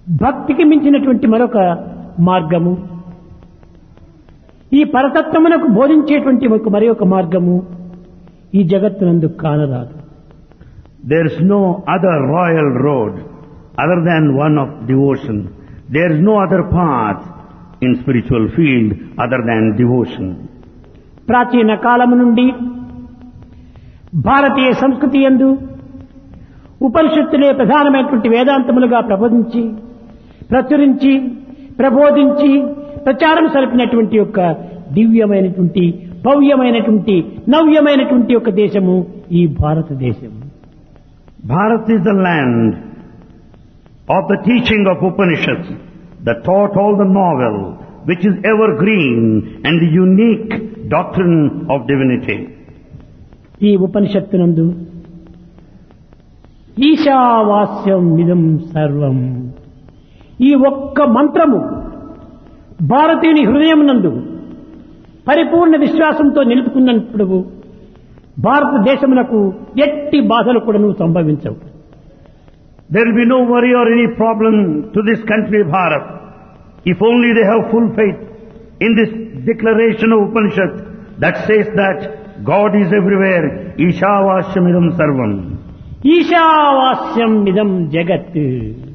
భక్తికి మించినటువంటి మరొక మార్గము ఈ పరతత్వమునకు బోధించేటువంటి ఒక మరి ఒక మార్గము ఈ జగత్తునందు కానరాదు There is no other royal road other than one of devotion. There is no other path in spiritual field other than devotion. ప్రాచీన కాలము నుండి భారతీయ సంస్కృతి ఎందు ఉపనిషత్తులే ప్రధానమైనటువంటి వేదాంతములుగా ప్రబోధించి ప్రచురించి ప్రబోధించి ప్రచారం సరిపినటువంటి యొక్క దివ్యమైనటువంటి భవ్యమైనటువంటి నవ్యమైనటువంటి యొక్క దేశము ఈ భారతదేశం Bharat is the land of the teaching of Upanishads that taught all the novel, which is evergreen and the unique doctrine of divinity. ఈ ఉపనిషత్తునందు ఈశావాస్యం ఇదం సర్వం ఈ ఒక్క మంత్రము భారతీయుని హృదయం నందు పరిపూర్ణ విశ్వాసంతో నిలుపుకున్నప్పుడు భారతదేశమునకు ఎట్టి బాధలు కూడాను సంభవించవు There will be no worry or any problem to this country, Bharat, if only they have full faith in this declaration of Upanishad that says that God is everywhere, Ishavashamidam Sarvam. ఈశావాస్యం ఇదం జగత్